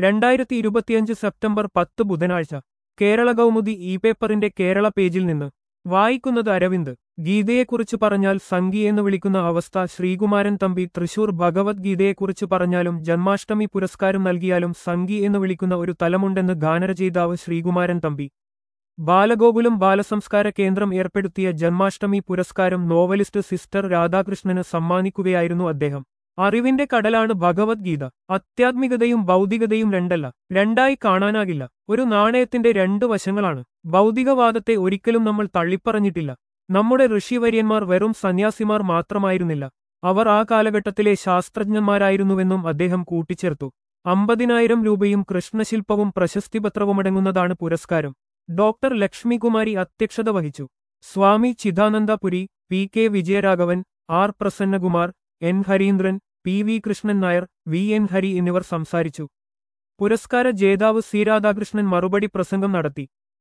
രണ്ടായിരത്തി ഇരുപത്തിയഞ്ച് സെപ്റ്റംബർ പത്ത് ബുധനാഴ്ച കേരള കൗമുദി ഇ പേപ്പറിന്റെ കേരള പേജിൽ നിന്ന് വായിക്കുന്നത് അരവിന്ദ് ഗീതയെക്കുറിച്ച് പറഞ്ഞാൽ സംഗി എന്ന് വിളിക്കുന്ന അവസ്ഥ ശ്രീകുമാരൻ തമ്പി തൃശൂർ ഭഗവത്ഗീതയെക്കുറിച്ച് പറഞ്ഞാലും ജന്മാഷ്ടമി പുരസ്കാരം നൽകിയാലും സംഗി എന്ന് വിളിക്കുന്ന ഒരു തലമുണ്ടെന്ന് ഗാനരചയിതാവ് ശ്രീകുമാരൻ തമ്പി ബാലഗോകുലം ബാലസംസ്കാര കേന്ദ്രം ഏർപ്പെടുത്തിയ ജന്മാഷ്ടമി പുരസ്കാരം നോവലിസ്റ്റ് സിസ്റ്റർ രാധാകൃഷ്ണന് സമ്മാനിക്കുകയായിരുന്നു അദ്ദേഹം അറിവിന്റെ കടലാണ് ഭഗവത്ഗീത ആധ്യാത്മികതയും ഭൗതികതയും രണ്ടല്ല രണ്ടായി കാണാനാകില്ല ഒരു നാണയത്തിന്റെ രണ്ട് വശങ്ങളാണ് ഭൗതികവാദത്തെ ഒരിക്കലും നമ്മൾ തള്ളിപ്പറഞ്ഞിട്ടില്ല നമ്മുടെ ഋഷിവര്യന്മാർ വെറും സന്യാസിമാർ മാത്രമായിരുന്നില്ല അവർ ആ കാലഘട്ടത്തിലെ ശാസ്ത്രജ്ഞന്മാരായിരുന്നുവെന്നും അദ്ദേഹം കൂട്ടിച്ചേർത്തു അമ്പതിനായിരം രൂപയും കൃഷ്ണശില്പവും പ്രശസ്തിപത്രവുമടങ്ങുന്നതാണ് പുരസ്കാരം ഡോക്ടർ ലക്ഷ്മികുമാരി അധ്യക്ഷത വഹിച്ചു Swami Chidanandapuri P K Vijayaraghavan R Prasannakumar N Harindran P V Krishnan Nair V N Hari എന്നിവർ സംസാരിച്ചു പുരസ്കാര ജേതാവ് സി രാധാകൃഷ്ണൻ മറുപടി പ്രസംഗം നടത്തി